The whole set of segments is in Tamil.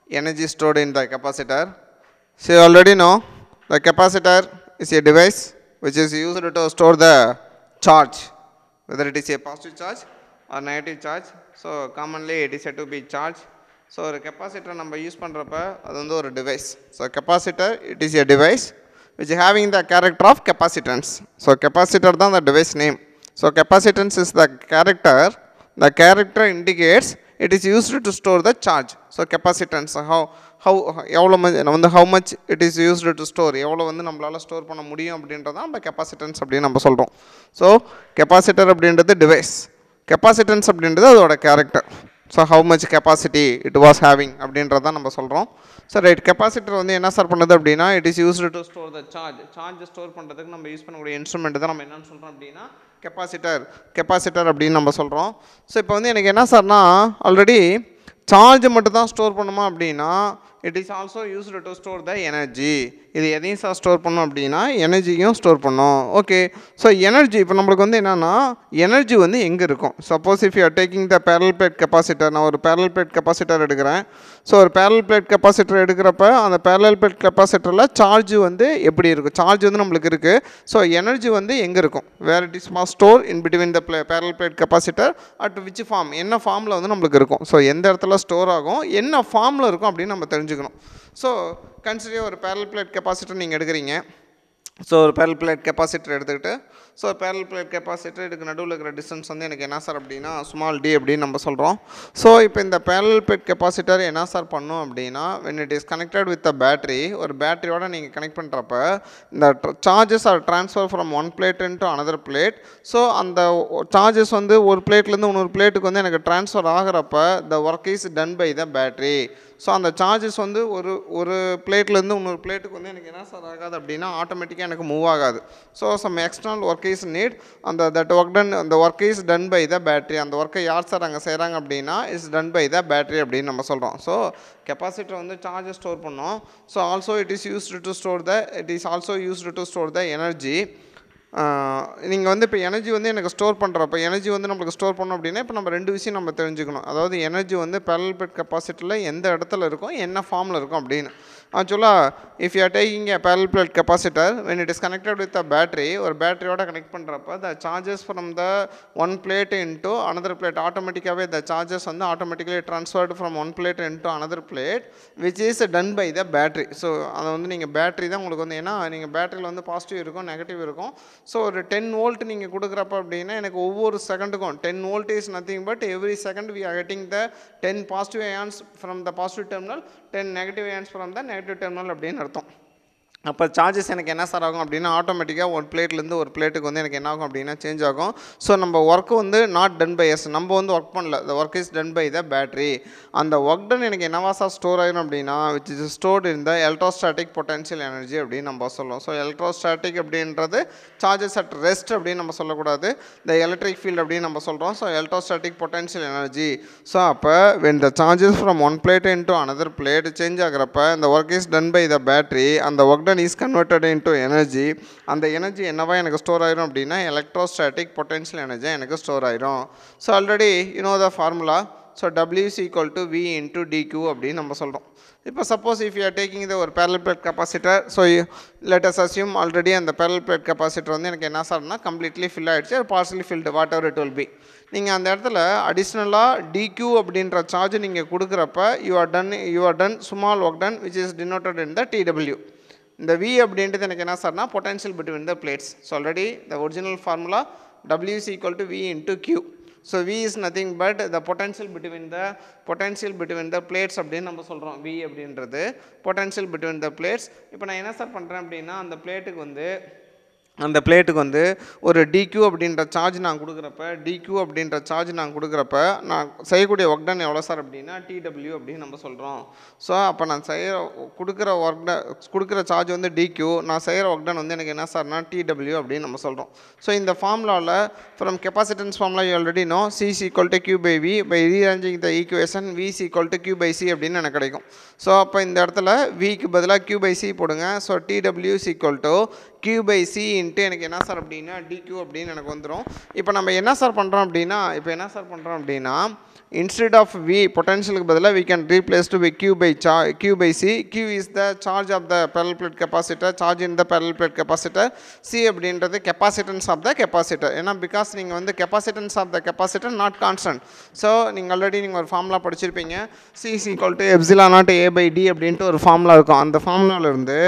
energy stored in the capacitor. So you already know the capacitor is a device which is used to store the charge, whether it is a positive charge or negative charge. So commonly it is said to be charge. So ஒரு கெப்பாசிட்டர் நம்ம யூஸ் பண்ணுறப்ப அது வந்து ஒரு device so capacitor it is a device which having the character of capacitance. So capacitor தான் the device name. So capacitance is the character. The character indicates it is used to store the charge. So capacitance how how எவ்வளோ ம வந்து how much it is used to store எவ்வளோ வந்து நம்மளால் ஸ்டோர் பண்ண முடியும் அப்படின்றத நம்ம capacitance அப்படின்னு நம்ம சொல்கிறோம் ஸோ கெப்பாசிட்டர் அப்படின்றது டிவைஸ் கெப்பாசிட்டன்ஸ் அப்படின்றது அதோட character so how much capacity it was having அப்படின்றத நம்ம சொல்கிறோம் ஸோ ரைட் கெப்பாசிட்டர் வந்து என்ன சார் பண்ணுது அப்படின்னா it is used to store the charge charge store பண்ணுறதுக்கு நம்ம யூஸ் பண்ணக்கூடிய இன்ஸ்ட்ருமெண்ட் தான் நம்ம என்னன்னு சொல்கிறோம் அப்படின்னா கெப்பாசிட்டர் கெப்பாசிட்டர் அப்படின்னு நம்ம சொல்கிறோம் ஸோ இப்போ வந்து எனக்கு என்ன சார்னா ஆல்ரெடி சார்ஜ் மட்டும் தான் ஸ்டோர் பண்ணுமா அப்படின்னா it is also used to store the energy இது எதையும் சார் ஸ்டோர் பண்ணும் அப்படின்னா எனர்ஜியும் ஸ்டோர் பண்ணும் ஓகே ஸோ எனர்ஜி இப்போ நம்மளுக்கு வந்து என்னென்னா எனர்ஜி வந்து எங்கே இருக்கும் suppose if you are taking the parallel plate capacitor நான் ஒரு பேரல் பிளேட் கெப்பாசிட்டர் எடுக்கிறேன் ஸோ ஒரு பேரல் பிளேட் கெப்பாசிட்டர் எடுக்கிறப்ப அந்த பேரல் பிளேட் கெப்பாசிட்டரில் சார்ஜ் வந்து எப்படி இருக்கும் சார்ஜ் வந்து நம்மளுக்கு இருக்குது ஸோ எனர்ஜி வந்து எங்கே இருக்கும் வேர் இட் இஸ் மா ஸ்டோர் இன் பிட்வீன் த பிளே parallel plate capacitor at which form என்ன ஃபார்மில் வந்து நம்மளுக்கு இருக்கும் ஸோ எந்த இடத்துல ஸ்டோர் ஆகும் என்ன ஃபார்மில் இருக்கும் அப்படின்னு நம்ம தெரிஞ்சுக்கணும் ஸோ கன்சிடர் ஒரு பேரல் பிளேட் கெப்பாசிட்டர் நீங்கள் எடுக்கிறீங்க ஸோ ஒரு பேரல் பிளேட் கெப்பாசிட்டர் எடுத்துக்கிட்டு ஸோ பேரல் பிளேட் கெப்பாசிட்டர் இதுக்கு நடுவில் இருக்கிற டிஸ்டன்ஸ் வந்து எனக்கு என்ன சார் அப்படின்னா ஸ்மால் டி அப்படின்னு நம்ம சொல்கிறோம் ஸோ இப்போ இந்த பேரல் பிளேட் கெப்பாசிட்டர் என்ன சார் பண்ணும் அப்படின்னா when it is connected with the battery ஒரு பேட்டரியோட நீங்கள் கனெக்ட் பண்ணுறப்ப இந்த charges are transfer from one plate to another plate so அந்த சார்ஜஸ் வந்து ஒரு பிளேட்லேருந்து இன்னொரு பிளேட்டுக்கு வந்து எனக்கு ட்ரான்ஸ்ஃபர் ஆகிறப்ப the work is done by the battery so அந்த சார்ஜஸ் வந்து ஒரு ஒரு பிளேட்லேருந்து இன்னொரு பிளேட்டுக்கு வந்து எனக்கு என்ன சார் ஆகாது அப்படின்னா ஆட்டோமேட்டிக்காக எனக்கு மூவ் ஆகாது so some external work is need அந்த தட் ஒர்க் டன் அந்த work is done by the battery அந்த ஒர்க்கை யார் சார் அங்கே செய்கிறாங்க அப்படின்னா is done by the battery அப்படின்னு நம்ம சொல்கிறோம் ஸோ கெப்பாசிட்டர் வந்து சார்ஜை ஸ்டோர் பண்ணோம் so also it is used to store the it is also used to store the energy நீங்கள் வந்து இப்போ எனர்ஜி வந்து எனக்கு ஸ்டோர் பண்ணுறப்ப எனர்ஜி வந்து நம்மளுக்கு ஸ்டோர் பண்ணோம் அப்படின்னா இப்போ நம்ம ரெண்டு விஷயம் நம்ம தெரிஞ்சுக்கணும் அதாவது எனர்ஜி வந்து பேரல் பெட் கெப்பாசிட்டியில் எந்த இடத்துல இருக்கும் என்ன ஃபார்மில் இருக்கும் அப்படின்னு ஆக்சுவலாக if you are taking a parallel plate capacitor when it is connected with a battery ஒரு பேட்டரியோட கனெக்ட் பண்ணுறப்ப the charges from the one plate into another plate ஆட்டோமேட்டிக்காகவே த சார்ஜஸ் வந்து automatically transferred from one plate into another plate which is done by the battery so அதை வந்து நீங்கள் பேட்டரி தான் உங்களுக்கு வந்து ஏன்னா நீங்கள் பேட்டரியில் வந்து பாசிட்டிவ் இருக்கும் நெகட்டிவ் இருக்கும் ஸோ ஒரு டென் வோல்ட் நீங்கள் கொடுக்குறப்ப அப்படின்னா எனக்கு ஒவ்வொரு செகண்டுக்கும் ten volt is nothing but every second we are getting the ten positive ions from the positive terminal ten negative ions from the negative terminal அப்படின்னு அர்த்தம் அப்போ சார்ஜஸ் எனக்கு என்ன சார் ஆகும் அப்படின்னா ஆட்டோமேட்டிக்காக ஒரு பிளேட்லேருந்து ஒரு பிளேட்டுக்கு வந்து எனக்கு என்ன ஆகும் அப்படின்னா சேஞ்ச் ஆகும் ஸோ நம்ம ஒர்க்கு வந்து நாட் டன் பை எஸ் நம்ம வந்து ஒர்க் பண்ணல the work is done by the battery அந்த ஒர்க் டன் எனக்கு என்னவா சார் ஸ்டோர் ஆயிரும் அப்படின்னா which is stored in the electrostatic potential energy அப்படின்னு நம்ம சொல்லுவோம் ஸோ எலக்ட்ரோஸ்டாட்டிக் அப்படின்றது சார்ஜஸ் அட் ரெஸ்ட் அப்படின்னு நம்ம சொல்லக்கூடாது த எலக்ட்ரிக் ஃபீல்ட் அப்படின்னு நம்ம சொல்கிறோம் so electrostatic potential energy so அப்போ when the charges from one plate into another plate change ஆகிறப்ப இந்த work is done by the battery அந்த work done is converted into energy அந்த எனர்ஜி என்னவா எனக்கு ஸ்டோர் ஆயிரும் அப்படின்னா எலக்ட்ரோஸ்டாட்டிக் பொட்டன்ஷியல் எனர்ஜி எனக்கு ஸ்டோர் ஆயிரும் so already you know the formula so W is equal to V into dQ அப்படின்னு நம்ம சொல்கிறோம் இப்போ suppose if you are taking the ஒரு parallel plate capacitor so let's assume already அந்த பேரல் பிளேட் கெப்பாசிட்டர் வந்து எனக்கு என்ன சார்னா கம்ப்ளீட்லி ஃபில் ஆகிடுச்சு partially filled whatever it will be நீங்கள் அந்த இடத்துல அடிஷ்னலாக டிக்யூ அப்படின்ற சார்ஜ் நீங்கள் கொடுக்குறப்ப you are done you are done small work done which is denoted in the டிடபிள்யூ இந்த வி அப்படின்றது எனக்கு என்ன சார்னா potential between the plates so already the original formula W is equal to V into Q so V is nothing but the potential between the potential between the plates அப்படின்னு நம்ம சொல்கிறோம் வி அப்படின்றது பொட்டன்ஷியல் பிட்வீன் த பிளேட்ஸ் இப்போ நான் என்ன சார் பண்ணுறேன் அப்படின்னா அந்த பிளேட்டுக்கு வந்து அந்த பிளேட்டுக்கு வந்து ஒரு டிக்யூ அப்படின்ற சார்ஜ் நான் கொடுக்குறப்ப டிக்யூ அப்படின்ற சார்ஜ் நான் கொடுக்குறப்ப நான் செய்யக்கூடிய ஒர்க் டன் எவ்வளோ சார் அப்படின்னா டிடபிள்யூ அப்படின்னு நம்ம சொல்கிறோம் ஸோ அப்போ நான் செய்கிற கொடுக்குற ஒர்க் டன் கொடுக்குற சார்ஜ் வந்து டிக்யூ நான் செய்கிற ஒர்க் டன் வந்து எனக்கு என்ன சார்னா டிடபிள்யூ அப்படின்னு நம்ம சொல்கிறோம் ஸோ இந்த ஃபார்முலாவில் from capacitance formula you already know C equal to Q by V by rearranging the equation V equal to Q by C அப்படின்னு எனக்கு கிடைக்கும் ஸோ அப்போ இந்த இடத்துல விக்கு பதிலாக கியூ பை சி போடுங்க ஸோ டிடபிள்யூ equal to Q by C into எனக்கு என்ன சார் அப்படின்னா டிக்யூ அப்படின்னு எனக்கு வந்துடும் இப்போ நம்ம என்ன சார் பண்ணுறோம் அப்படின்னா இப்போ என்ன சார் பண்ணுறோம் அப்படின்னா instead of v பொட்டன்ஷியலுக்கு பதிலாக we can replace to be q by cha q by c q is the charge of the parallel plate capacitor charge in the parallel plate capacitor c அப்படின்றது capacitance of the capacitor ஏன்னா பிகாஸ் நீங்கள் வந்து capacitance of the capacitor not constant so நீங்கள் ஆல்ரெடி நீங்கள் ஒரு ஃபார்முலா படிச்சிருப்பீங்க c is equal to epsilon naught a by d அப்படின்ட்டு ஒரு ஃபார்முலா இருக்கும் அந்த ஃபார்முலாவிலிருந்து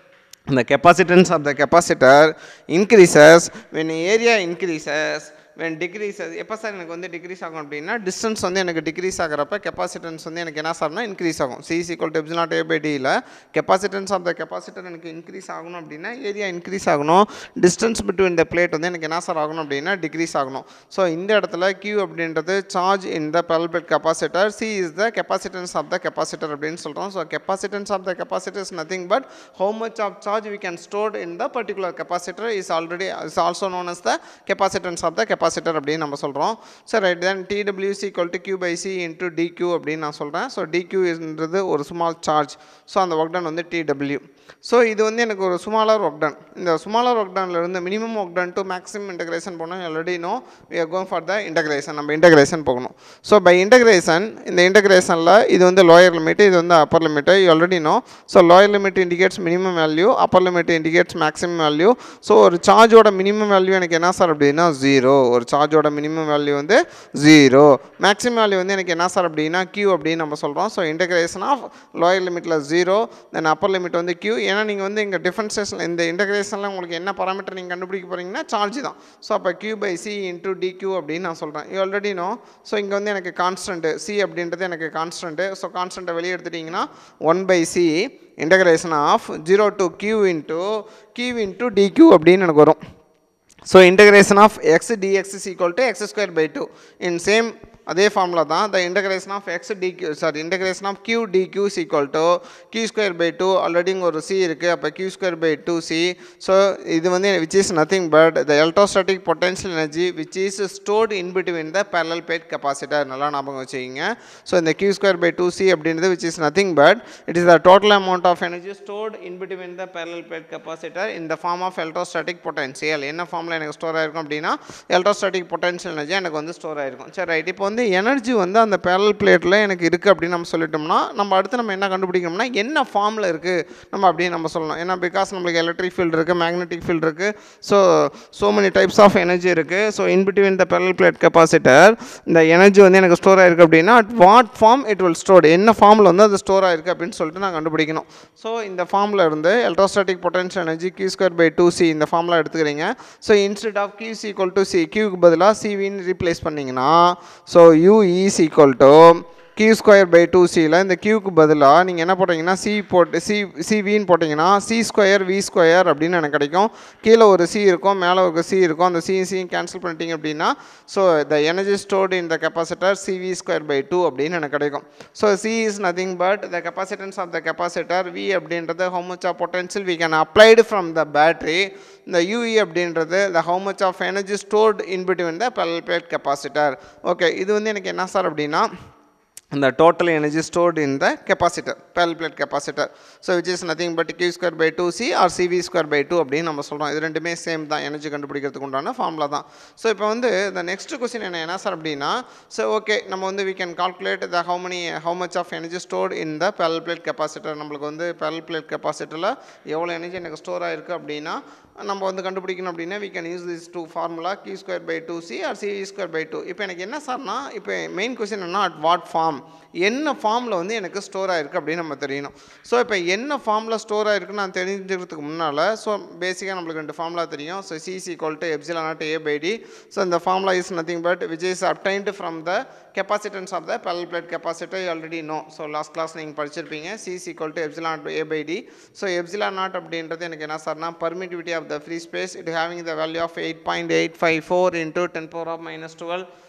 the capacitance of the capacitor increases when area increases when decreases எப்போ சார் எனக்கு வந்து டிக்ரீஸ் ஆகும் அப்படின்னா டிஸ்டன்ஸ் வந்து எனக்கு டிக்ரீஸ் ஆகிறப்ப கெப்பாசிட்டன்ஸ் வந்து எனக்கு என்ன சார்னா இன்க்ரீஸ் ஆகும் C equal to epsilon nought A by டியில் கெப்பாசிட்டன்ஸ் ஆஃப் த கெப்பாசிட்டர் எனக்கு இன்க்ரீஸ் ஆகணும் அப்படின்னா ஏரியா இன்க்ரீஸ் ஆகணும் டிஸ்டன்ஸ் பிட்வீன் த பிளேட் வந்து எனக்கு என்ன சார் ஆகணும் அப்படின்னா டிக்ரீஸ் ஆகணும் ஸோ இந்த இடத்துல கியூ அப்படின்றது charge in the parallel plate capacitor C is the capacitance of the capacitor அப்படின்னு சொல்கிறோம் so capacitance of the capacitor is nothing but how much of charge we can store in the particular capacitor is already is also known as the capacitance of the capacitor அப்படின்னு நம்ம சொல்கிறோம் so right then TWC equal to Q by C into DQ அப்படின்னு நான் சொல்கிறேன் ஸோ DQ என்றது ஒரு ஸ்மால் சார்ஜ் ஸோ அந்த ஒர்க் டன் வந்து TW ஸோ இது வந்து எனக்கு ஒரு சுமாலர் ஒர்க் டன் இந்த சுமாலர் ஒர்க் இருந்து minimum work done to maximum integration போனோம் already know we are going for the integration நம்ம இன்டகிரேஷன் போகணும் ஸோ பை இன்டகிரேஷன் இந்த இன்டகிரேஷனில் இது வந்து லோயர் லிமிட் இது வந்து upper limit you already know so lower limit indicates minimum value upper limit indicates maximum value so ஒரு சார்ஜோட மினிமம் வேல்யூ எனக்கு என்ன சார் அப்படின்னா ஜீரோ ஒரு சார்ஜோட மினிமம் வேல்யூ வந்து ஜீரோ மேக்ஸிமம் வேல்யூ வந்து எனக்கு என்ன சார் அப்படின்னா கியூ அப்படின்னு நம்ம சொல்கிறோம் ஸோ இன்டகிரேஷன் ஆஃப் லோயர் லிமிட்டில் ஜீரோ தென் அப்பர் லிமிட் வந்து கியூ ஏன்னா நீங்கள் வந்து இங்கே டிஃபரன்சேஷன் இந்த இன்டகிரேஷனில் உங்களுக்கு என்ன பாராமீட்டர் நீங்கள் கண்டுபிடிக்க போகிறீங்கன்னா சார்ஜ் தான் ஸோ அப்போ Q by C into dQ அப்படின்னு நான் சொல்கிறேன் யூ ஆல்ரெடி நோ ஸோ இங்கே வந்து எனக்கு கான்ஸ்டன்ட்டு சி அப்படின்றது எனக்கு கான்ஸ்டன்ட்டு ஸோ கான்ஸ்டன்ட்டை வெளியே எடுத்துட்டிங்கன்னா one by C integration of zero to Q into Q into dQ அப்படின்னு எனக்கு வரும் so integration of X dX is equal to X square by two in same அதே ஃபார்முலா தான் the integration of X dQ sorry integration of Q dQ is equal to Q square by two already இங்கே ஒரு சி இருக்குது அப்போ Q square by two C so இது வந்து which is nothing but the electrostatic potential energy which is stored in between the parallel plate capacitor நல்லா ஞாபகம் வச்சுக்கிங்க ஸோ இந்த Q square by two C அப்படின்றது which is nothing but it is the total amount of energy stored in between the parallel plate capacitor in the form of electrostatic potential என்ன ஃபார்மில் எனக்கு ஸ்டோர் ஆயிருக்கும் அப்படின்னா எலக்ட்ரோஸ்டாட்டிக் பொட்டன்ஷியல் எனர்ஜி எனக்கு வந்து ஸ்டோர் ஆயிருக்கும் சரி ரைட் இப்போ வந்து எனர்ஜி வந்து அந்த பேரல் பிளேட்டில் எனக்கு இருக்குது அப்படின்னு நம்ம சொல்லிட்டோம்னா நம்ம அடுத்து நம்ம என்ன கண்டுபிடிக்கணும்னா என்ன ஃபார்மில் இருக்குது நம்ம அப்படின்னு நம்ம சொல்லணும் ஏன்னா பிகாஸ் நம்மளுக்கு எலக்ட்ரிக் ஃபீல்டு இருக்குது மேக்னெட்டிக் ஃபீல்டு இருக்குது so so many types of energy இருக்குது so in between the parallel plate capacitor இந்த எனர்ஜி வந்து எனக்கு ஸ்டோர் ஆயிருக்கு அப்படின்னா at what form it will store என்ன ஃபார்மில் வந்து அது ஸ்டோர் ஆயிருக்கு அப்படின்னு சொல்லிட்டு நான் கண்டுபிடிக்கணும் ஸோ இந்த ஃபார்மில் இருந்து electrostatic potential energy Q square by two C இந்த ஃபார்மில் எடுத்துக்கிறீங்க so instead of Q C equal to C கியூக்கு பதிலாக சிவின்னு ரீப்ளேஸ் பண்ணிங்கன்னா so U is equal to Q square by two சியில் இந்த கியூக்கு பதிலாக நீங்கள் என்ன போட்டிங்கன்னா சி போட்டு சி சிவின்னு போட்டிங்கன்னா சி ஸ்கொயர் வி ஸ்கொயர் அப்படின்னு எனக்கு கிடைக்கும் கீழே ஒரு சி இருக்கும் மேலே ஒரு சி இருக்கும் அந்த சி சி கேன்சல் பண்ணிட்டீங்க அப்படின்னா so the energy stored in the capacitor CV square by two அப்படின்னு எனக்கு கிடைக்கும் so C is nothing but the capacitance of the capacitor V அப்படின்றது how much of potential V can applied from the battery இந்த யூஇ அப்படின்றது the how much of energy stored in between the parallel plate capacitor okay இது வந்து எனக்கு என்ன சார் அப்படின்னா the total energy stored in the capacitor parallel plate capacitor so which is nothing but q square by 2c or cv square by 2 அப்படின்னு நம்ம சொல்கிறோம் இது ரெண்டுமே சேம் தான் எனர்ஜி கண்டுபிடிக்கிறதுக்கு உண்டான ஃபார்முலா தான் ஸோ இப்போ வந்து இந்த நெக்ஸ்ட் கொஸ்டின் என்ன என்ன சார் அப்படின்னா ஸோ ஓகே நம்ம வந்து we can calculate the how many how much of energy stored in the parallel plate capacitor நம்மளுக்கு வந்து parallel plate capacitorல எவ்வளோ எனர்ஜி எனக்கு ஸ்டோர் ஆயிருக்கு அப்படின்னா நம்ம வந்து கண்டுபிடிக்கணும் அப்படின்னா we can use this two formula q square by 2c or cv square by 2 இப்போ எனக்கு என்ன சார்னா இப்போ மெயின் கொஸ்டின் என்ன at what form என்ன ஃபார்மில் வந்து எனக்கு ஸ்டோர் ஆயிருக்கு அப்படின்னு நம்ம தெரியணும் ஸோ இப்போ என்ன ஃபார்மில் ஸ்டோர் ஆயிருக்குன்னு நான் தெரிஞ்சுக்கிறதுக்கு முன்னால் ஸோ பேசிக்காக நம்மளுக்கு ரெண்டு ஃபார்முலா தெரியும் so CC equal to epsilon nought A by D so இந்த formula is nothing but which is obtained from the capacitance of the parallel plate capacitor already know so last class நீங்கள் படிச்சிருப்பீங்க CC equal to epsilon nought A by D so epsilon nought அப்படின்றது எனக்கு என்ன சார்னா permittivity of the free space it having the value of eight point eight five four into ten power of minus twelve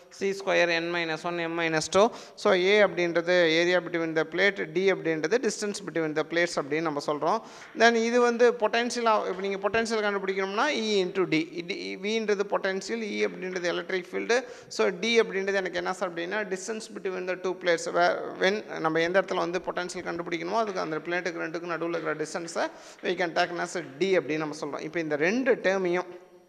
C square N minus one M minus two so A அப்படின்றது area between the plate D அப்படின்றது டிஸ்டன்ஸ் பிட்வீன் த பிளேட்ஸ் அப்படின்னு நம்ம சொல்கிறோம் தென் இது வந்து பொட்டன்ஷியலாக இப்போ நீங்கள் பொட்டன்ஷியல் கண்டுபிடிக்கணும்னா இ இன்ட்டு டி இது வின்றது பொட்டன்ஷியல் இ அப்படின்றது எலக்ட்ரிக் ஃபீல்டு ஸோ டி அப்படின்றது எனக்கு என்ன சார் அப்படின்னா distance between the two plates when நம்ம எந்த இடத்துல வந்து பொட்டன்ஷியல் கண்டுபிடிக்கணுமோ அதுக்கு அந்த பிளேட்டுக்கு ரெண்டுக்கும் நடுவில் இருக்கிற டிஸ்டன்ஸை we can take as D அப்படின்னு நம்ம சொல்கிறோம் இப்போ இந்த ரெண்டு டேர்மையும்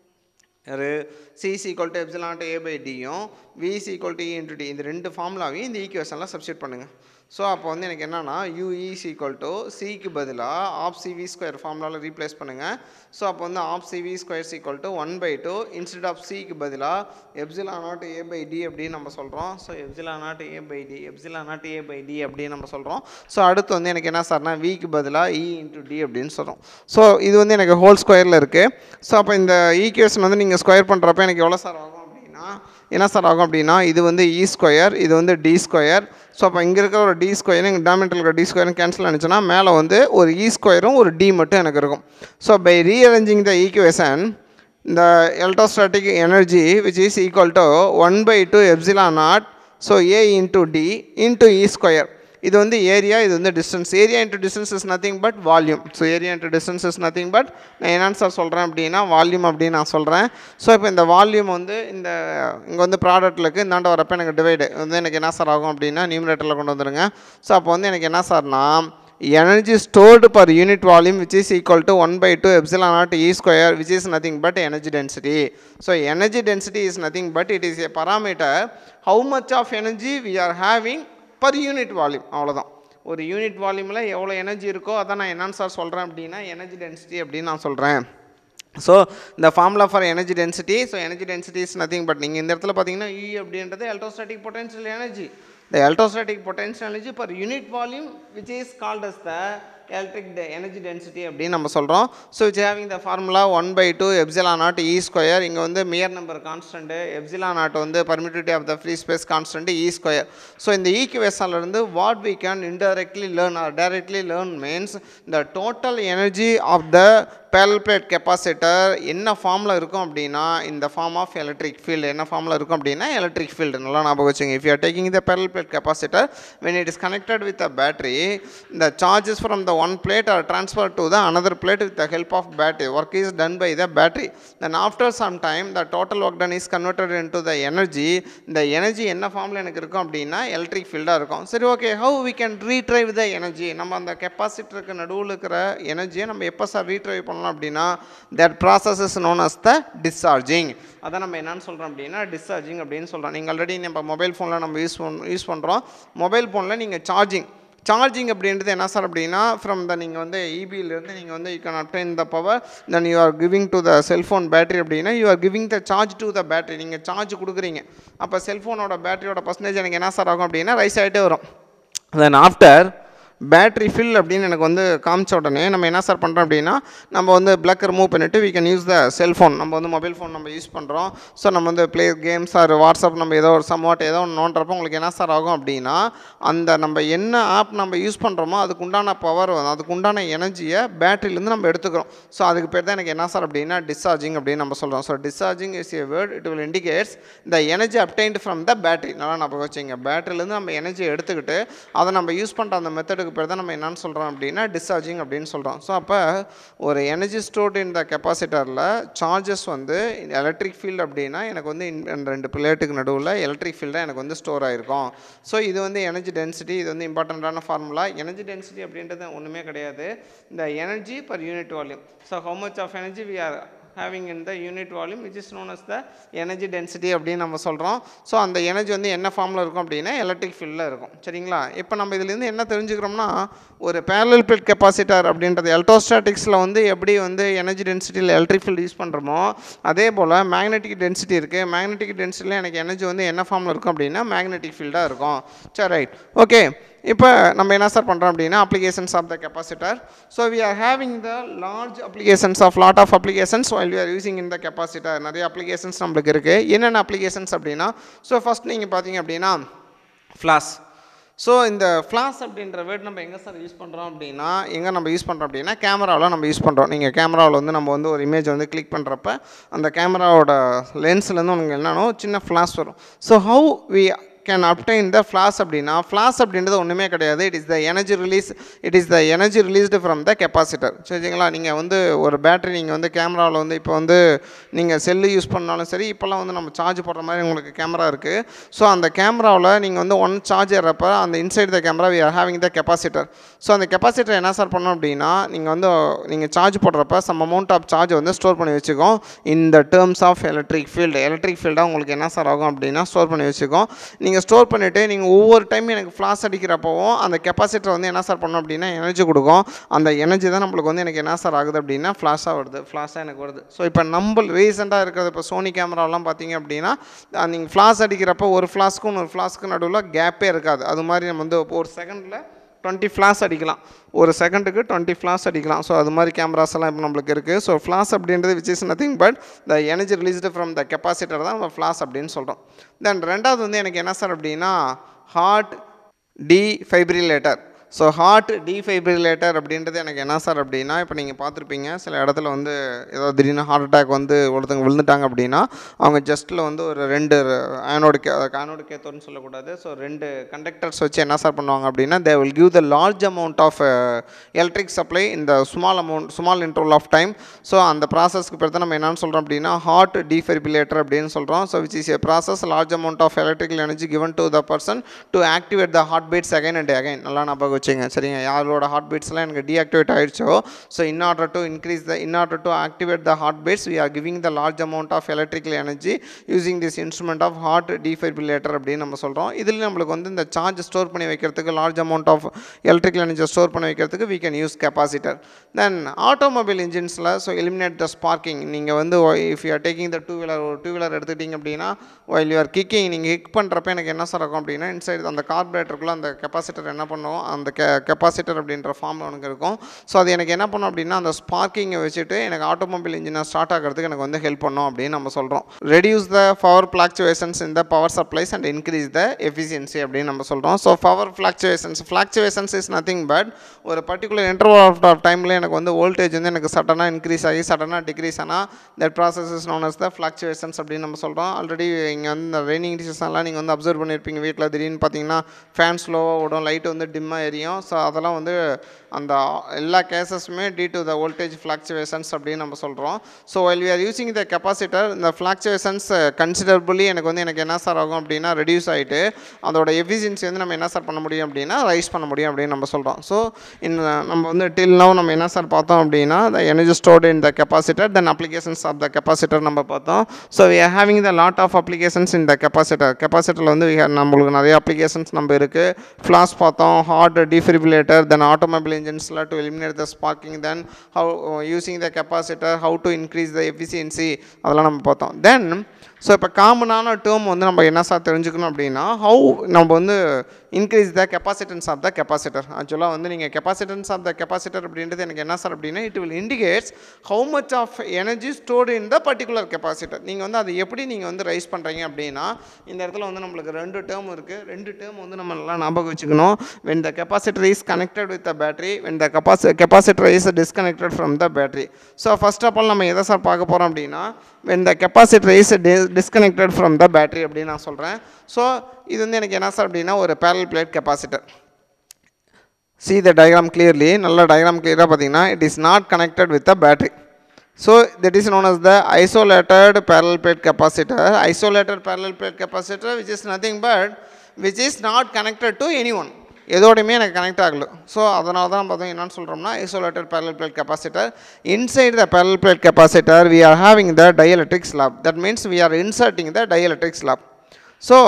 ஒரு CC equal to epsilon A by டியும் VC equal to E into D இந்த ரெண்டு ஃபார்முலாவையும் இந்த ஈக்குவேஷனில் சப்ஸ்டியூட் பண்ணுங்கள் ஸோ அப்போ வந்து எனக்கு என்னன்னா யூஇஸ் ஈக்குவல் டு சிக்கு பதிலாக ஆப் சிவி ஸ்கொயர் ஃபார்முலாவில் ரீப்ளேஸ் பண்ணுங்கள் ஸோ அப்போ வந்து half CV square equal to one by two instead of சிக்கு பதிலாக epsilon nought A by D அப்படின்னு நம்ம சொல்கிறோம் so epsilon nought A by D epsilon nought A by D அப்படின்னு நம்ம சொல்கிறோம் ஸோ அடுத்து வந்து எனக்கு என்ன சார்னா விக்கு பதிலாக இ இன்ட்டு டி அப்படின்னு சொல்கிறோம் ஸோ இது வந்து எனக்கு ஹோல் ஸ்கொயரில் இருக்குது ஸோ அப்போ இந்த ஈக்குவேஷன் வந்து நீங்கள் ஸ்கொயர் பண்ணுறப்ப எனக்கு எவ்வளோ சார் ஆகும் அப்படின்னா என்ன சார் ஆகும் அப்படின்னா இது வந்து இ ஸ்கொயர் இது வந்து டி ஸ்கொயர் ஸோ அப்போ இங்கே இருக்கிற ஒரு டி ஸ்கொயர் இங்கே டாமினேட்டில் இருக்கிற டி ஸ்கொயரும் கேன்சல் ஆனிச்சுன்னா மேலே வந்து ஒரு இ ஸ்கொயரும் ஒரு டி மட்டும் எனக்கு இருக்கும் so by rearranging the equation இந்த electrostatic energy which is equal to one by two epsilon nought so A into D into E square இது வந்து ஏரியா இது வந்து distance area into distance is nothing but volume so area into distance is nothing but நான் என்னன்னு சார் சொல்கிறேன் அப்படின்னா வால்யூம் அப்படின்னு நான் சொல்கிறேன் ஸோ இப்போ இந்த வால்யூம் வந்து இந்த இங்கே வந்து ப்ராடக்ட்டில் இருக்குது இந்தாண்ட வரப்போ எனக்கு டிவைடு வந்து எனக்கு என்ன சார் ஆகும் அப்படின்னா நியூமரேட்டரில் கொண்டு வந்துருங்க ஸோ அப்போ வந்து எனக்கு என்ன சார்னா energy stored per unit volume which is equal to 1 by 2 epsilon naught e square which is nothing but energy density so energy density is nothing but it is a parameter how much of energy we are having per unit volume அவ்வளோதான் ஒரு யூனிட் வால்யூமில் எவ்வளோ எனர்ஜி இருக்கோ அதான் நான் என்னன்னு சார் சொல்கிறேன் அப்படின்னா எனர்ஜி டென்சிட்டி அப்படின்னு நான் சொல்கிறேன் ஸோ இந்த formula for energy density so energy density is nothing but நீங்கள் இந்த இடத்துல பார்த்தீங்கன்னா இ அப்படின்றது electrostatic potential energy the electrostatic potential energy per unit volume which is called as the electric de- energy density அப்படின்னு நம்ம சொல்கிறோம் so which having the formula one by two epsilon nought E square இங்கே வந்து mere number constant epsilon nought வந்து permittivity of the free space constant E square so இந்த ஈக்குவேஷன்லேருந்து what we can indirectly learn or directly learn means the total energy of the parallel plate capacitor என்ன ஃபார்மில் இருக்கும் அப்படின்னா இந்த ஃபார்ம் ஆஃப் எலக்ட்ரிக் ஃபீல்டு என்ன ஃபார்மில் இருக்கும் அப்படின்னா எலக்ட்ரிக் ஃபீல்டு நல்லா ஞாபகம் வச்சுங்க if you are taking the parallel plate capacitor when it is connected with a battery the charges from the one plate are transferred to the another plate with the help of battery work is done by the battery then after some time the total work done is converted into the energy இந்த எனர்ஜி என்ன ஃபார்மில் எனக்கு இருக்கும் அப்படின்னா எலக்ட்ரிக் ஃபீல்டாக இருக்கும் சரி okay how we can retrieve the energy நம்ம அந்த கெப்பாசிட்டருக்கு நடுவில் இருக்கிற எனர்ஜியை நம்ம எப்போ சார் ரீட்ரைவ் பண்ணலாம் அப்படின்னா that process is known as the discharging அதான் நம்ம என்னன்னு சொல்கிறோம் அப்படின்னா டிஸ்சார்ஜிங் அப்படின்னு சொல்கிறோம் நீங்கள் ஆல்ரெடி நம்ம மொபைல் ஃபோனில் நம்ம யூஸ் பண் யூஸ் பண்ணுறோம் மொபைல் ஃபோனில் நீங்கள் சார்ஜிங் சார்ஜிங் அப்படின்றது என்ன சார் அப்படின்னா ஃப்ரம் த நீங்கள் வந்து இபியிலேருந்து நீங்கள் வந்து you can obtain the power then you are giving to the cellphone battery அப்படின்னா you are giving the charge to the battery நீங்கள் சார்ஜ் கொடுக்குறீங்க அப்போ செல்ஃபோனோட பேட்டரியோட பர்சன்டேஜ் எனக்கு என்ன சார் ஆகும் அப்படின்னா ரைஸ் ஆகிட்டே வரும் தென் ஆஃப்டர் பேட்ரி ஃபில் அப்படின்னு எனக்கு வந்து காமிச்ச உடனே நம்ம என்ன சார் பண்ணுறோம் அப்படின்னா நம்ம வந்து பிளக் ரிமூவ் பண்ணிவிட்டு we can use the cellphone நம்ம வந்து மொபைல் ஃபோன் நம்ம யூஸ் பண்ணுறோம் ஸோ நம்ம வந்து ப்ளே கேம்ஸ் ஆர் வாட்ஸ்அப் நம்ம ஏதோ ஒரு சம்வாட் ஏதோ ஒன்று நோண்டுறப்போ உங்களுக்கு என்ன சார் ஆகும் அப்படின்னா அந்த நம்ம என்ன ஆப் நம்ம யூஸ் பண்ணுறோமோ அதுக்கு உண்டான பவர் அதுக்கு உண்டான எனர்ஜியை பேட்டரியிலேருந்து நம்ம எடுத்துக்கிறோம் ஸோ அதுக்கு பேர் தான் எனக்கு என்ன சார் அப்படின்னா டிஸ்சார்ஜிங் அப்படின்னு நம்ம சொல்கிறோம் so discharging is a word it will indicates the energy obtained from the battery நல்லா நம்ம வச்சுங்க பேட்டரியிலேருந்து நம்ம எனர்ஜி எடுத்துக்கிட்டு அதை நம்ம யூஸ் பண்ணுற அந்த மெத்தடுக்கு பேர் தான் நம்ம என்னன்னு சொல்கிறோம் அப்படின்னா டிஸ்சார்ஜிங் அப்படின்னு சொல்கிறோம் ஸோ அப்போ ஒரு எனர்ஜி ஸ்டோர்ட் இந்த கெப்பாசிட்டரில் சார்ஜஸ் வந்து எலக்ட்ரிக் ஃபீல்டு அப்படின்னா எனக்கு வந்து இந்த- இந்த ரெண்டு பிளேட்டுக்கு நடுவில் எலக்ட்ரிக் ஃபீல்டாக எனக்கு வந்து ஸ்டோர் ஆகிருக்கும் ஸோ இது வந்து எனர்ஜி டென்சிட்டி இது வந்து இம்பார்ட்டண்ட்டான ஃபார்முலா எனர்ஜி டென்சிட்டி அப்படின்றது ஒன்றுமே கிடையாது இந்த energy per unit volume so how much of energy we are having in the unit volume which is known as the energy density அப்படின்னு நம்ம சொல்கிறோம் ஸோ அந்த எனர்ஜி வந்து என்ன ஃபார்மில் இருக்கும் அப்படின்னா எலக்ட்ரிக் ஃபீல்டில் இருக்கும் சரிங்களா இப்போ நம்ம இதுலேருந்து என்ன தெரிஞ்சுக்கிறோம்னா ஒரு parallel plate capacitor அப்படின்றது எலக்ட்ரோஸ்டாட்டிக்ஸில் வந்து எப்படி வந்து எனர்ஜி டென்சிட்டியில் எலக்ட்ரிக் ஃபீல்டு யூஸ் பண்ணுறோமோ அதே போல் மேக்னெட்டிக் டென்சிட்டி இருக்குது மேக்னெட்டிக் டென்சிட்டியில் எனக்கு எனர்ஜி வந்து என்ன ஃபார்மில் இருக்கும் அப்படின்னா மேக்னெட்டிக் ஃபீல்டாக இருக்கும் சரி ரைட் ஓகே இப்போ நம்ம என்ன சார் பண்ணுறோம் அப்படின்னா applications of the capacitor so we are having the large applications of lot of applications while we are using in the capacitor நிறைய அப்ளிகேஷன்ஸ் நம்மளுக்கு இருக்குது என்னென்ன அப்ளிகேஷன்ஸ் அப்படின்னா ஸோ ஃபஸ்ட் நீங்கள் பார்த்தீங்க அப்படின்னா ஃப்ளாஷ் ஸோ இந்த ஃப்ளாஷ் அப்படின்ற வேர்ட் நம்ம எங்கே சார் யூஸ் பண்ணுறோம் அப்படின்னா எங்கே நம்ம யூஸ் பண்ணுறோம் அப்படின்னா கேமராவில் நம்ம யூஸ் பண்ணுறோம் நீங்கள் கேமராவில் வந்து நம்ம வந்து ஒரு இமேஜ் வந்து கிளிக் பண்ணுறப்ப அந்த கேமராவோட லென்ஸ்லேருந்து உங்களுக்கு என்னன்னா சின்ன ஃப்ளாஷ் வரும் so how we can obtain the flash அப்படின்னா ஃப்ளாஷ் அப்படின்றது ஒன்றுமே கிடையாது it is the energy release it is the energy released from the capacitor சரிங்களா நீங்கள் வந்து ஒரு பேட்டரி நீங்கள் வந்து கேமராவில் வந்து இப்போ வந்து நீங்கள் செல்லு யூஸ் பண்ணாலும் சரி இப்போல்லாம் வந்து நம்ம சார்ஜ் போடுற மாதிரி உங்களுக்கு கேமரா இருக்குது ஸோ அந்த கேமராவில் நீங்கள் வந்து ஒன் சார்ஜ் ஏறப்ப அந்த inside the camera we are having the capacitor so அந்த கெப்பாசிட்டர் என்ன சார் பண்ணோம் அப்படின்னா நீங்கள் வந்து நீங்கள் சார்ஜ் போடுறப்ப சம் அமௌண்ட் ஆஃப் சார்ஜ் வந்து ஸ்டோர் பண்ணி வச்சுக்கோம் இந்த terms of electric field electric ஃபீல்டாக உங்களுக்கு என்ன சார் ஆகும் அப்படின்னா ஸ்டோர் பண்ணி வச்சுக்கோம் நீங்கள் ஸ்டோர் பண்ணிவிட்டு நீங்கள் ஒவ்வொரு டைம் எனக்கு ஃப்ளாஷ் அடிக்கிறப்பவும் அந்த கெப்பாசிட்டர் வந்து என்ன சார் பண்ணோம் அப்படின்னா எனர்ஜி கொடுக்கும் அந்த எனர்ஜி தான் நம்மளுக்கு வந்து எனக்கு என்ன சார் ஆகுது அப்படின்னா ஃப்ளாஷாக வருது ஃப்ளாஷாக எனக்கு வருது ஸோ இப்போ நம்ம ரீசெண்டாக இருக்கிறது இப்போ சோனி கேமராலாம் பார்த்தீங்க அப்படின்னா நீங்கள் ஃப்ளாஷ் அடிக்கிறப்ப ஒரு ஃப்ளாஸ்க்கும் ஒரு ஃப்ளாஸ்க்கு நடுவில் கேப்பே இருக்காது அது மாதிரி நம்ம வந்து ஒரு செகண்டில் டுவெண்ட்டி ஃப்ளாஷ் அடிக்கலாம் ஒரு செகண்டுக்கு டுவெண்ட்டி ஃப்ளாஷ் அடிக்கலாம் ஸோ அது மாதிரி கேமராஸ் எல்லாம் இப்போ நம்மளுக்கு இருக்குது ஸோ ஃப்ளாஷ் அப்படின்றது which is nothing but the energy released from the capacitor தான் நம்ம ஃப்ளாஷ் அப்படின்னு சொல்கிறோம் தென் ரெண்டாவது வந்து எனக்கு என்ன சார் அப்படின்னா heart defibrillator so heart defibrillator அப்படின்றது எனக்கு என்ன சார் அப்படின்னா இப்போ நீங்கள் பார்த்துருப்பீங்க சில இடத்துல வந்து ஏதோ திடீர்னு ஹார்ட் அட்டாக் வந்து ஒருத்தங்க விழுந்துட்டாங்க அப்படின்னா அவங்க ஜஸ்ட்டில் வந்து ஒரு ரெண்டு ஆனோடு கே ஆனோடு கேத்தோன்னு சொல்லக்கூடாது ஸோ ரெண்டு கண்டக்டர்ஸ் வச்சு என்ன சார் பண்ணுவாங்க அப்படின்னா they will give the large amount of electric supply இந்த small amount small interval of time so அந்த ப்ராசஸ்க்கு பேர் தான் நம்ம என்னன்னு சொல்கிறோம் அப்படின்னா ஹார்ட் டீஃபைபிலேட்டர் அப்படின்னு சொல்கிறோம் so which is a process large amount of electrical energy given to the person to activate the heart beats again and again நல்லா ஞாபகம் வச்சுங்க சரிங்க யாரோட ஹார்ட் பீட்ஸ்லாம் எனக்கு டீஆக்டிவேட் ஆயிடுச்சோ so in order to increase the in order to activate the heart beats we are giving the large amount of electrical energy using this instrument of heart defibrillator அப்படின்னு நம்ம சொல்கிறோம் இதில் நம்மளுக்கு வந்து இந்த சார்ஜ் ஸ்டோர் பண்ணி வைக்கிறதுக்கு large amount of electrical energy store பண்ணி வைக்கிறதுக்கு we can use capacitor then automobile இன்ஜின்ஸில் ஸோ எலிமினேட் த ஸ்பார்க்கிங் நீங்கள் வந்து if you are taking the two wheeler ஒரு டூ வீலர் எடுத்துக்கிட்டீங்க அப்படின்னா while you are கிக்கிங் நீங்கள் கிக் பண்ணுறப்ப எனக்கு என்ன சார் இருக்கும் அப்படின்னா இன்சைட் அந்த கார்பரேட்டருக்குள்ளே அந்த கெப்பாசிட்டர் என்ன பண்ணுவோம் அந்த கெ கெப்பாசிட்டர் அப்படின்ற ஃபார்ம் எனக்கு இருக்கும் ஸோ அது எனக்கு என்ன பண்ணும் அப்படின்னா அந்த ஸ்பார்க்கிங்கை வச்சுட்டு எனக்கு ஆட்டோமொபைல் இன்ஜினை ஸ்டார்ட் ஆகிறதுக்கு எனக்கு வந்து ஹெல்ப் பண்ணும் அப்படின்னு நம்ம சொல்கிறோம் ரெடியூஸ் த பவர் ஃப்ளாக்சுவேஷன்ஸ் இந்த power supplies and increase the efficiency அப்படின்னு நம்ம சொல்கிறோம் so power fluctuations fluctuations is nothing but ஒரு பர்டிகுலர் இன்டர்வல் ஆஃப் ஆஃப் டைமில் எனக்கு வந்து வோல்டேஜ் வந்து எனக்கு சடனாக இன்க்ரீஸ் ஆகி சடனாக டிக்ரீஸ் ஆனால் that process is known as the fluctuations அப்படின்னு நம்ம சொல்கிறோம் ஆல்ரெடி இங்கே வந்து இந்த ரெய்னிங் சீசன்லாம் நீங்கள் வந்து அப்சர்வ் பண்ணியிருப்பீங்க வீட்டில் திடீர்னு பார்த்தீங்கன்னா ஃபேன் ஸ்லோவாக ஓடும் லைட் வந்து டிம்மாக எரியும் ஸோ அதெல்லாம் வந்து அந்த எல்லா கேசஸுமே due to the voltage fluctuations அப்படின்னு நம்ம சொல்கிறோம் so while we are using the capacitor இந்த ஃப்ளாக்சுவேஷன்ஸ் கன்சிடரபுளி எனக்கு வந்து எனக்கு என்ன சார் ஆகும் அப்படின்னா ரெடியூஸ் ஆகிட்டு அதோட எஃபிஷியன்சி வந்து நம்ம என்ன சார் பண்ண முடியும் அப்படின்னா ரைஸ் பண்ண முடியும் அப்படின்னு நம்ம சொல்கிறோம் ஸோ இந்த நம்ம வந்து டில் நவ் நம்ம என்ன சார் பார்த்தோம் அப்படின்னா the energy stored in the capacitor then applications of the capacitor நம்ம பார்த்தோம் so we are having the lot of applications in the capacitor கெப்பாசிட்டரில் வந்து we have- நம்மளுக்கு நிறைய அப்ளிகேஷன்ஸ் நம்ம இருக்குது ஃப்ளாஷ் பார்த்தோம் ஹார்ட் டிஃபிபிலேட்டர் தென் ஆட்டோமொபைல் இன்ஜின்ஸில் to eliminate the sparking then how using the capacitor how to increase the efficiency அதெல்லாம் நம்ம பார்த்தோம் தென் ஸோ இப்போ காமனான டேர்ம் வந்து நம்ம என்ன சார் தெரிஞ்சுக்கணும் அப்படின்னா ஹவு நம்ம வந்து increase the capacitance of the capacitor ஆக்சுவலாக வந்து நீங்கள் கெப்பாசிட்டன்ஸ் ஆஃப் த கெப்பாசிட்டர் அப்படின்றது எனக்கு என்ன சார் அப்படின்னா it will indicates how much of energy stored in the particular capacitor நீங்கள் வந்து அதை எப்படி நீங்கள் வந்து ரைஸ் பண்ணுறீங்க அப்படின்னா இந்த இடத்துல வந்து நம்மளுக்கு ரெண்டு டேர்ம் இருக்குது ரெண்டு டேர்ம் வந்து நம்ம நல்லா ஞாபகம் வச்சுக்கணும் when the capacitor is connected with the battery when the capaci capacitor is disconnected from the battery so first of all நம்ம எதை சார் பார்க்க போகிறோம் அப்படின்னா when the capacitor is di- disconnected from the battery அப்படின்னு நான் சொல்கிறேன் ஸோ இது வந்து எனக்கு என்ன சார் அப்படின்னா ஒரு parallel plate capacitor see the diagram clearly நல்ல diagram clear-ஆ பார்த்தீங்கன்னா it is not connected with the battery so that is known as the isolated parallel plate capacitor isolated parallel plate capacitor which is nothing but which is not connected to anyone எதோடையுமே எனக்கு கனெக்ட் ஆகல ஸோ அதனால தான் பார்த்தோம் என்னன்னு சொல்கிறோம்னா isolated parallel plate capacitor inside the parallel plate capacitor we are having the dielectric slab that means we are inserting the dielectric slab so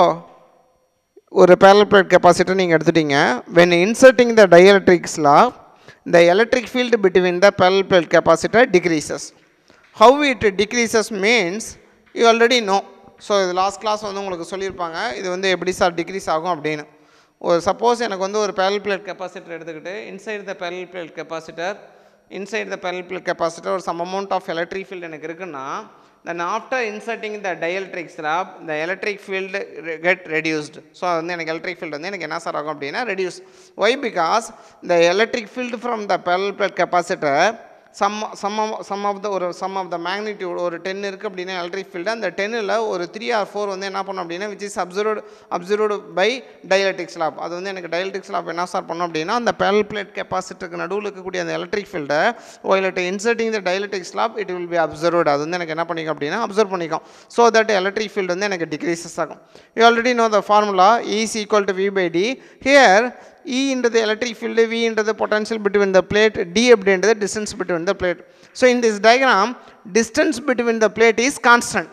ஒரு parallel plate capacitor நீங்கள் எடுத்துட்டீங்க when inserting the dielectric slab the electric field between the parallel plate capacitor decreases how it decreases means you already know so இது லாஸ்ட் கிளாஸ் வந்து உங்களுக்கு சொல்லியிருப்பாங்க இது வந்து எப்படி சார் டிக்ரீஸ் ஆகும் அப்படின்னு ஒரு சப்போஸ் எனக்கு வந்து ஒரு parallel plate capacitor எடுத்துக்கிட்டு inside the parallel plate capacitor inside the parallel plate capacitor ஒரு some amount of electric field எனக்கு இருக்குன்னா then after inserting the dielectric slab the electric field re- get reduced so வந்து எனக்கு electric field வந்து எனக்கு என்ன சார் ஆகும் அப்படின்னா reduce why because the electric field from the parallel plate capacitor some some some of the ஒரு சம் ஆஃப் த மேக்னிடியூட் ஒரு டென் இருக்குது அப்படின்னா எலக்ட்ரிக் ஃபீல்டு அந்த டென்னில் ஒரு த்ரீ ஆர் ஃபோர் வந்து என்ன பண்ணோம் அப்படின்னா which is absorbed absorbed by dielectric slab அது வந்து எனக்கு டயலட்டிக் ஸ்லாப் என்ன சார் பண்ணோம் அப்படின்னா அந்த பேரல் பிளேட் கெப்பாசிட்டருக்கு நடுவில் இருக்கக்கூடிய அந்த எலக்ட்ரிக் ஃபீல்டை while inserting the dielectric slab it will be absorbed அது வந்து எனக்கு என்ன பண்ணிக்கும் அப்படின்னா அப்சர்வ் பண்ணிக்கும் ஸோ தட் எலக்ட்ரிக் ஃபீல்டு வந்து எனக்கு டிக்ரீசஸ் ஆகும் you already know the formula is equal to V by D here E into the electric field, V into the potential between the plate, D அப்படின்றது distance between the plate. So in this diagram, distance between the plate is constant.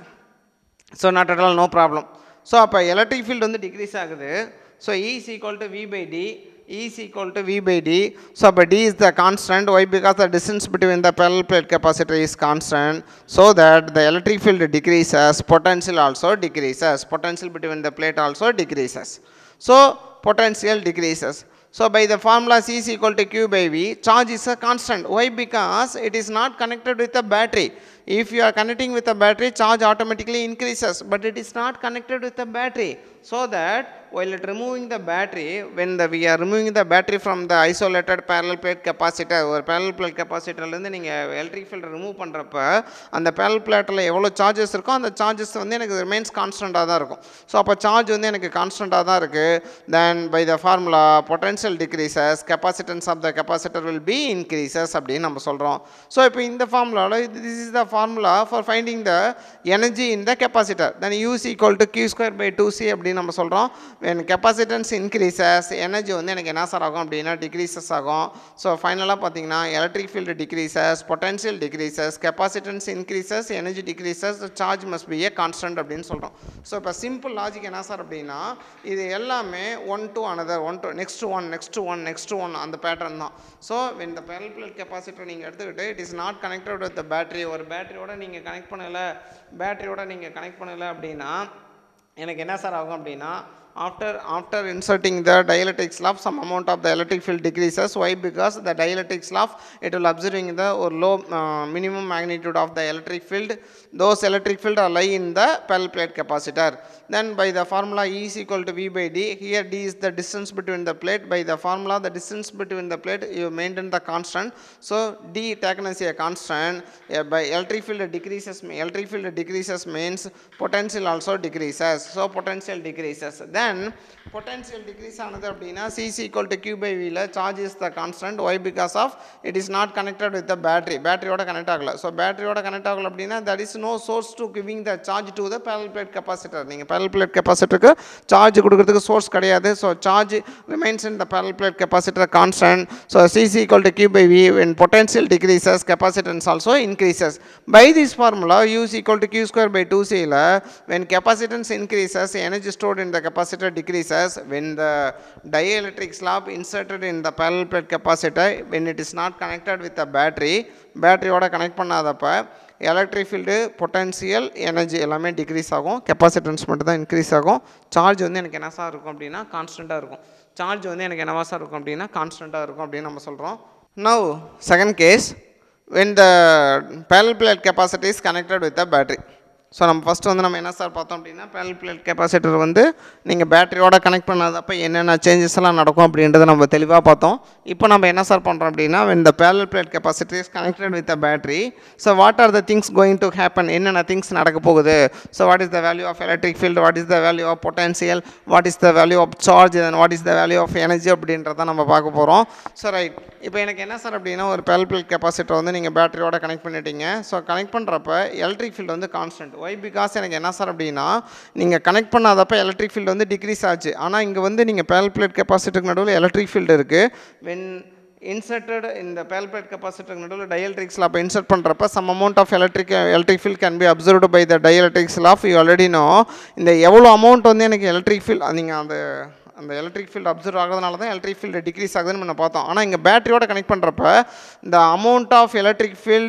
So not at all, no problem. So அப்போ electric field வந்து decrease ஆகுது. So E is equal to V by D. E is equal to V by D. So அப்போ D is the constant. Why? Because the distance between the parallel plate capacitor is constant. So that the electric field decreases, potential also decreases. Potential between the plate also decreases. So potential decreases. So by the formula C is equal to Q by V, charge is a constant. Why? Because it is not connected with a battery. If you are connecting with a battery, charge automatically increases, but it is not connected with a battery. So that while it removing the battery, when the, we are removing the battery from the isolated parallel plate capacitor, ஒரு parallel plate capacitorலேருந்து நீங்கள் எலக்ட்ரிக் ஃபீல்டை ரிமூவ் பண்ணுறப்ப அந்த parallel plateல் எவ்வளோ சார்ஜஸ் இருக்கோ அந்த சார்ஜஸ் வந்து எனக்கு ரிமைன்ஸ் கான்ஸ்டண்ட்டாக தான் இருக்கும் ஸோ அப்போ சார்ஜ் வந்து எனக்கு கான்ஸ்டண்ட்டாக தான் இருக்குது then by the formula potential decreases capacitance of the capacitor will be increases அப்படின்னு நம்ம சொல்கிறோம் ஸோ இப்போ இந்த ஃபார்முலாவில் this is the formula for finding the energy in the capacitor then U is equal to Q square by two C அப்படின்னு நம்ம சொல்கிறோம் when கெப்பாசிட்டன்ஸ் இன்க்ரீசஸ் எனர்ஜி வந்து எனக்கு என்ன சார் ஆகும் அப்படின்னா டிக்ரீசஸ் ஆகும் ஸோ ஃபைனலாக பார்த்தீங்கன்னா electric field decreases potential decreases capacitance increases energy decreases charge must be a constant அப்படின்னு சொல்கிறோம் ஸோ இப்போ சிம்பிள் லாஜிக் என்ன சார் அப்படின்னா இது எல்லாமே one to another one to next one next one next one அந்த பேட்டர்ன் தான் ஸோ இந்த parallel plate கெப்பாசிட்டர் நீங்கள் எடுத்துக்கிட்டு it is not connected with battery ஒரு பேட்டரியோட நீங்கள் கனெக்ட் பண்ணலை பேட்டரியோட நீங்கள் கனெக்ட் பண்ணலை அப்படின்னா எனக்கு என்ன சார் ஆகும் அப்படின்னா after after inserting the dielectric slab some amount of the electric field decreases why because the dielectric slab it will observing the or low uh, minimum magnitude of the electric field those electric field are lie in the parallel plate capacitor then by the formula E is equal to V by D here D is the distance between the plate by the formula the distance between the plate you maintain the constant so D taken as a constant uh, by electric field decreases electric field decreases means potential also decreases so potential decreases then potential decrease ஆனது அப்படின்னா C is equal to Q by V ல charge is the constant why because of it is not connected with the battery பேட்டரியோட கனெக்ட் ஆகல ஸோ பேட்டரியோட கனெக்ட் ஆகல அப்படின்னா that is no source to giving the charge to the parallel plate capacitor நீங்கள் parallel plate capacitorக்கு சார்ஜ் கொடுக்கறதுக்கு சோர்ஸ் கிடையாது so charge remains in the parallel plate capacitor constant so C is equal to Q by V when potential decreases capacitance also increases by this formula U is equal to Q square by 2C ல when capacitance increases energy stored in the capacitor decreases when the dielectric slab inserted in the parallel plate capacitor when it is not connected with the battery பேட்டரியோட கனெக்ட் பண்ணாதப்ப எலக்ட்ரிக் ஃபீல்டு பொட்டன்சியல் எனர்ஜி எல்லாமே டிக்ரீஸ் ஆகும் கெப்பாசிட்டன்ஸ் மட்டும் தான் இன்க்ரீஸ் ஆகும் சார்ஜ் வந்து எனக்கு என்ன சார் இருக்கும் அப்படின்னா கான்ஸ்டண்ட்டாக இருக்கும் சார்ஜ் வந்து எனக்கு என்னவா சார் இருக்கும் அப்படின்னா கான்ஸ்டண்ட்டாக இருக்கும் அப்படின்னு நம்ம சொல்கிறோம் now second case when the parallel plate capacitor is connected with the battery so நம்ம ஃபஸ்ட்டு வந்து நம்ம என்ன சார் பார்த்தோம் அப்படின்னா parallel plate capacitor வந்து நீங்கள் பேட்டரியோட கனெக்ட் பண்ணாதப்போ என்னென்ன சேஞ்சஸ் எல்லாம் நடக்கும் அப்படின்றத நம்ம தெளிவாக பார்த்தோம் இப்போ நம்ம என்ன சார் பண்ணுறோம் அப்படின்னா when the parallel plate capacitor is connected with the battery so what are the things going to happen என்னென்ன things நடக்க போகுது so what is the value of electric field what is the value of potential what is the value of charge and what is the value of energy அப்படின்றத நம்ம பார்க்க போகிறோம் ஸோ ரைட் இப்போ எனக்கு என்ன சார் அப்படின்னா ஒரு parallel plate capacitor வந்து நீங்கள் பேட்டரியோட கனெக்ட் பண்ணிட்டீங்க ஸோ கனெக்ட் பண்ணுறப்ப எலக்ட்ரிக் ஃபீல்டு வந்து கான்ஸ்டன்ட் ஒய் பிகாஸ் எனக்கு என்ன சார் அப்படின்னா நீங்கள் கனெக்ட் பண்ணாதப்ப எலக்ட்ரிக் ஃபீல்டு வந்து டிக்ரீஸ் ஆச்சு ஆனால் இங்கே வந்து நீங்கள் parallel plate capacitorக்கு நடுவில் எலக்ட்ரிக் ஃபீல்டு இருக்குது வென் இன்சர்ட்டட் இந்த parallel plate capacitor நடுவில் dielectric slab இன்சர்ட் பண்ணுறப்ப some amount of electric electric field can be absorbed by the dielectric slab you already know இந்த எவ்வளோ அமௌண்ட் வந்து எனக்கு எலக்ட்ரிக் ஃபீல்ட் நீங்கள் அந்த அந்த எலக்ட்ரிக் ஃபீல்டு அப்சர்வ் ஆகிறதுனால தான் எலக்ட்ரிக் ஃபீல்டு டிக்ரீஸ் ஆகுதுன்னு நம்ம பார்த்தோம் ஆனால் இங்கே பேட்டரியோட கனெக்ட் பண்ணுறப்ப இந்த அமௌண்ட் ஆஃப் எலக்ட்ரிக் ஃபீல்டு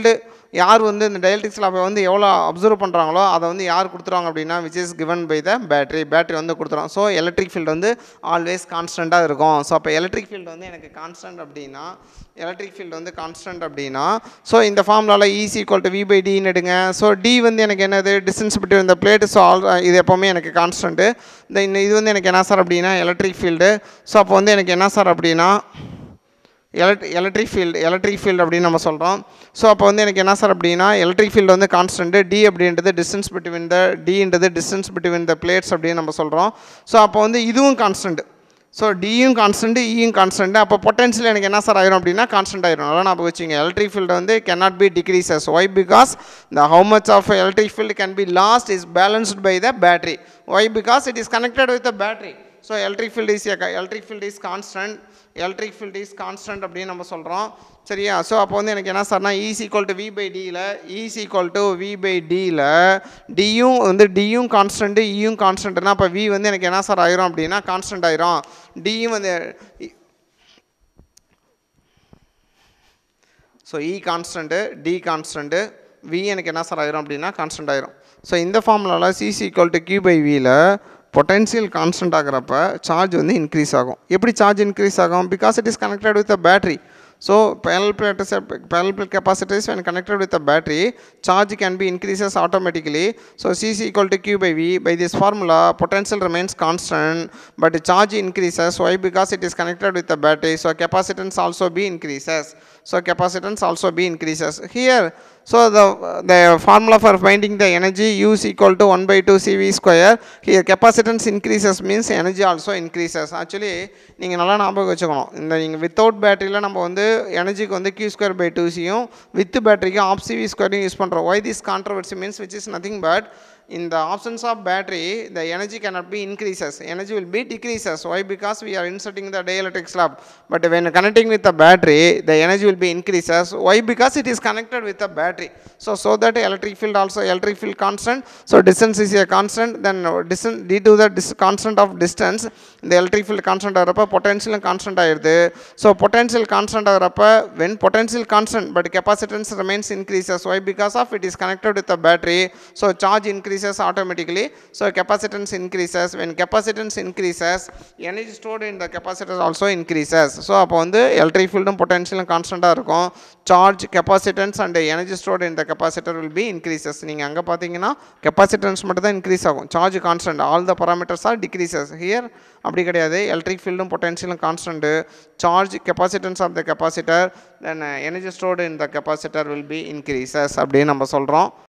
யார் வந்து இந்த டயல்டிக்ஸ் லாபை வந்து எவ்வளோ அப்சர்வ் பண்ணுறாங்களோ அதை வந்து யார் கொடுத்துருவாங்க அப்படின்னா which is given by the battery battery வந்து கொடுத்துரும் ஸோ எலக்ட்ரிக் ஃபீல்டு வந்து ஆல்வேஸ் கான்ஸ்டண்ட்டாக இருக்கும் ஸோ அப்போ எலக்ட்ரிக் ஃபீல்டு வந்து எனக்கு கான்ஸ்டன்ட் அப்படின்னா எலக்ட்ரிக் ஃபீல்டு வந்து கான்ஸ்டன்ட் அப்படின்னா ஸோ இந்த ஃபார்முலாவில் E is equal to V by டின்னு எடுங்க ஸோ டி வந்து எனக்கு என்னது டிஸ்டன்ஸ் பிட்வீன் இந்த பிளேட் ஸோ ஆல் இது எப்போவுமே எனக்கு கான்ஸ்டன்ட்டு இந்த இந்த இது வந்து எனக்கு என்ன சார் அப்படின்னா எலக்ட்ரிக் ஃபீல்டு ஸோ அப்போ வந்து எனக்கு என்ன சார் அப்படின்னா elect electric field electric field அப்படின்னு நம்ம சொல்கிறோம் ஸோ அப்போ வந்து எனக்கு என்ன சார் அப்படின்னா எலக்ட்ரிக் ஃபீல்டு வந்து கான்ஸ்டன்ட்டு டி அப்படின்றது டிஸ்டன்ஸ் பிட்வீன் த டின்றது டிஸ்டன்ஸ் பிட்வீன் த பிளேட்ஸ் அப்படின்னு நம்ம சொல்கிறோம் ஸோ அப்போ வந்து இதுவும் கான்ஸ்டன்ட் ஸோ டியும் கான்ஸ்டன்ட் இயும் கான்ஸ்டன்ட் அப்போ பொட்டன்ஷியல் எனக்கு என்ன சார் ஆயிரும் அப்படின்னா கான்ஸ்டன்ட் ஆயிரும் அதான் நான் வச்சுங்க எலக்ட்ரிக் ஃபீல்டு வந்து cannot be decreases why because the how much of electric field can be lost is balanced by the battery why because it is connected with the battery so electric field is a electric field is constant electric field is constant அப்படின்னு நம்ம சொல்கிறோம் சரியா ஸோ அப்போ வந்து எனக்கு என்ன சார்னா E is equal to V by டியில் E is equal to V by டியில் டியும் வந்து டியும் கான்ஸ்டன்ட்டு இயும் கான்ஸ்டன்ட்னா அப்போ வி வந்து எனக்கு என்ன சார் ஆயிரும் அப்படின்னா கான்ஸ்டன்ட் ஆயிரும் டியும் வந்து so E constant D constant V எனக்கு என்ன சார் ஆயிரும் அப்படின்னா கான்ஸ்டன்ட் ஆயிரும் ஸோ இந்த ஃபார்முலாவில் C is equal to Q by வியில் பொட்டன்ஷியல் கான்ஸ்டன்ட் ஆகிறப்ப சார்ஜ் வந்து இன்க்ரீஸ் ஆகும் எப்படி சார்ஜ் இன்க்ரீஸ் ஆகும் because it is connected with a battery So parallel plate is a parallel plate capacitors when connected with the battery, charge can be increases automatically. So C is equal to Q by V. By this formula, potential remains constant, but the charge increases. Why? Because it is connected with the battery. So capacitance also be increases. So capacitance also be increases. Here, so the the formula for finding the energy U is equal to 1 by 2 CV square. Here capacitance increases means energy also increases. Actually, நீங்கள் நல்லா ஞாபகம் வச்சுக்கணும் இந்த நீங்கள் வித்தவுட் பேட்டரியில் நம்ம வந்து எனர்ஜிக்கு வந்து கியூ ஸ்கொயர் பை டூ சியும் வித் பேட்டரிக்கு ஆப் சிவி ஸ்கொயரையும் யூஸ் பண்ணுறோம் why this controversy means which is nothing but in the absence of battery the energy cannot be increases energy will be decreases why because we are inserting the dielectric slab but when connecting with the battery the energy will be increases why because it is connected with the battery so so that electric field also electric field constant so distance is a constant then distance due to the dis- constant of distance the electric field constant ஆகிறப்ப potential constant ஆயிருது so potential constant ஆகிறப்ப when potential constant but capacitance remains increases why because of it is connected with the battery so charge increases automatically so capacitance increases when capacitance increases energy stored in the capacitor also increases so அப்போ வந்து electric fieldம் potentialம் கான்ஸ்டண்ட்டாக இருக்கும் charge capacitance and energy stored in the capacitor will be increases நீங்கள் அங்கே பார்த்தீங்கன்னா capacitance மட்டும் தான் increase ஆகும் charge constant all the parameters are decreases here அப்படி கிடையாது electric fieldம் potentialம் constant charge capacitance of the capacitor then uh, energy stored in the capacitor will be increases அப்படின்னு நம்ம சொல்கிறோம்